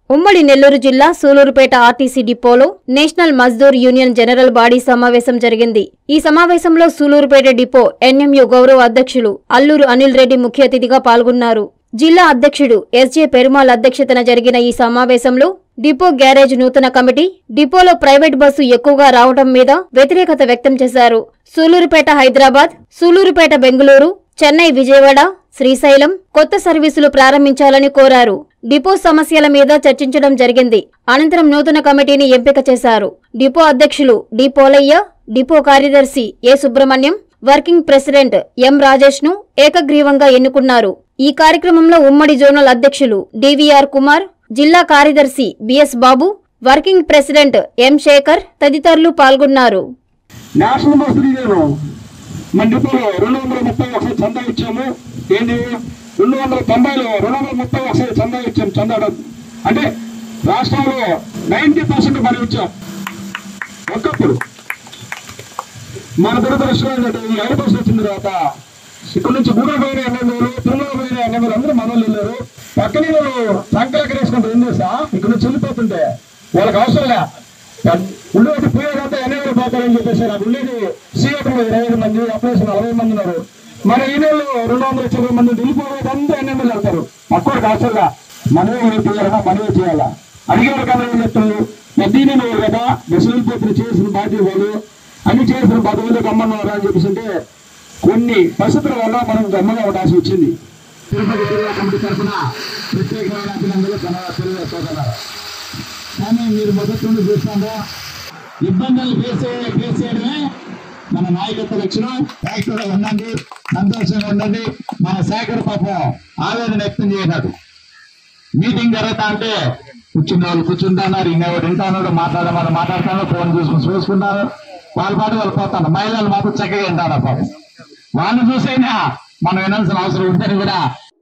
ఉమ్మడి నెల్లూరు జిల్లా సూలూరుపేట ఆర్టీసీ డిపోలో national Mazdoor union general body సమావేశం జరిగింది ఈ సమావేశంలో సూలూరుపేట డిపో ఎన్ఎంయు గౌరవ అధ్యక్షులు అల్లూరు అనిల్ రెడ్డి ముఖ్య అతిథిగా పాల్గొన్నారు జిల్లా అధ్యక్షుడు ఎస్జే పెరుమాల్ అధ్యక్షతన జరిగిన ఈ సమావేశంలో డిపో గ్యారేజ్ నూతన కమిటీ డిపోలో ప్రైవేట్ బస్సు ఎక్కువగా రావడం మీద వ్యతిరేకత వ్యక్తం చేశారు సూలూరుపేట హైదరాబాద్ సూలూరుపేట బెంగళూరు చెన్నై విజయవాడ శ్రీశైలం కొత్త సర్వీసులు ప్రారంభించాలని కోరారు డిపో సమస్యల మీద చర్చించడం జరిగింది అనంతరం నూతన కమిటీని ఎంపిక చేశారు డిపో అధ్యక్షులు డి పోలయ్య డిపో కార్యదర్శి A Subrahmanyam working president M Rajesh ను ఏకగ్రీవంగా ఎన్నుకున్నారు ఈ కార్యక్రమంలో ఉమ్మడి జోనల్ అధ్యక్షులు డివిఆర్ కుమార్ జిల్లా కార్యదర్శి BS Babu working president M Sekhar తదితరులు పాల్గొన్నారు నేషనల్ మసూరి నేను మన డిపోలో రెండు వందల ముప్పై ఒకసారి చందా ఇచ్చాము ఏంటి రెండు వందల తొంభైలో రెండు వందల ముప్పై ఒకసారి చందా ఇచ్చాము చందా డబ్బు అంటే రాష్ట్రంలో నైంటీ పర్సెంట్ మనం ఇచ్చాం ఒకప్పుడు మన దురదృష్టం ఏంటంటే ఈ ఐదు పర్సెంట్ వచ్చిన తర్వాత ఇక్కడ నుంచి గూడెం పోయిన ఎమ్మెల్యేలు తిరుమల పోయిన ఎమ్మెల్యేలు అందరూ మనోళ్ళు వెళ్ళారు పక్కనే వాళ్ళు సంకలెక్కర వేసుకుంటారు ఏం చేసా ఇక్కడ నుంచి వెళ్ళిపోతుంటే వాళ్ళకి అవసరం లే ఉండేది పోయేదంతా ఎన్నేళ్ళు పోతారని చెప్పేసి నాకు ఉండేది సీఎంలో ఇరవై ఐదు మంది అప్లేషన్ నలభై మంది ఉన్నారు మన ఈ నెలలో రెండు వందల ఇరవై మంది వెళ్ళిపోయేదంతా ఎన్ఎంఎల్ వెళ్తారు అక్కడికి అవసరంగా మనమే వెళ్ళిపోయారా మనమే చేయాలా అడిగేవారు కదా ఏం చెప్తారు పెద్దనే వాళ్ళు కదా బస్సులు పోతులు చేసిన బాధ్యత వాళ్ళు అన్ని చేసిన పదవులు గమ్మన్నారు అని చెప్పేసి అంటే కొన్ని పరిస్థితుల వల్ల మనం గమ్మగా ఉండాల్సి వచ్చింది తిరుపతి జిల్లా కమిటీ తరఫున ప్రత్యేకమైన అభినందనలు తెలియజేస్తున్నారు కానీ మీరు మొదటి నుండి చూస్తారా ఇబ్బందులు ఫేస్ ఫేస్ చేయడమే మన నాయకత్వ లక్షణం యాక్టివ్గా ఉండండి సంతోషంగా ఉండండి మన శాఖర పాపం ఆవేదన వ్యక్తం చేయనాడు మీటింగ్ జరుగుతా అంటే కూర్చున్న వాళ్ళు కూర్చుంటున్నారు ఇంకెవరు వింటాను మాట్లాడమని మాట్లాడుతాను ఫోన్ చూసుకుని చూసుకుంటారు వాళ్ళ పాటు వాళ్ళు పోతాను మహిళలు మాత్రం చక్కగా వింటారు పాపం వాళ్ళని చూసైనా మనం వినాల్సిన అవసరం ఉందని కూడా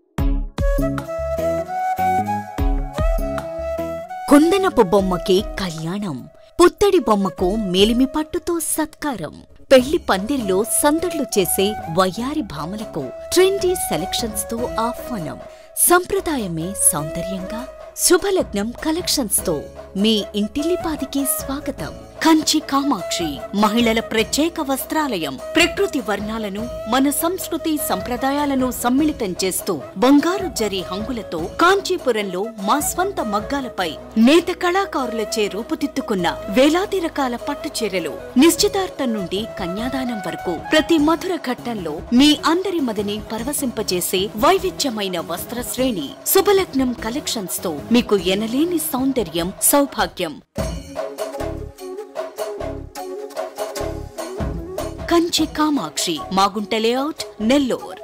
కుందనపు బొమ్మకి కళ్యాణం పుత్తడి బొమ్మకు మేలిమి పట్టుతో సత్కారం పెళ్లి పందిరిలో సందడ్లు చేసే వయ్యారి భామలకు ట్రెండీ సెలక్షన్స్ తో ఆహ్వానం సంప్రదాయమే సౌందర్యంగా శుభలగ్నం కలెక్షన్స్ తో మీ ఇంటిల్లిపాదికి స్వాగతం కంచి కామాక్షి మహిళల ప్రత్యేక వస్త్రాలయం ప్రకృతి వర్ణాలను మన సంస్కృతి సంప్రదాయాలను సమ్మిళితం చేస్తూ బంగారు జరి హంగులతో కాంచీపురంలో మా స్వంత మగ్గాలపై నేత కళాకారులచే రూపుదిద్దుకున్న వేలాది రకాల పట్టు చీరలు నిశ్చితార్థం నుండి కన్యాదానం వరకు ప్రతి మధుర ఘట్టంలో మీ అందరి మదిని పరవశింపజేసే వైవిధ్యమైన వస్త్ర శ్రేణి శుభలగ్నం కలెక్షన్స్ తో మీకు ఎనలేని సౌందర్యం సౌభాగ్యం కంచి కామాక్షి మాగుంట లేఅవుట్ నెల్లూర్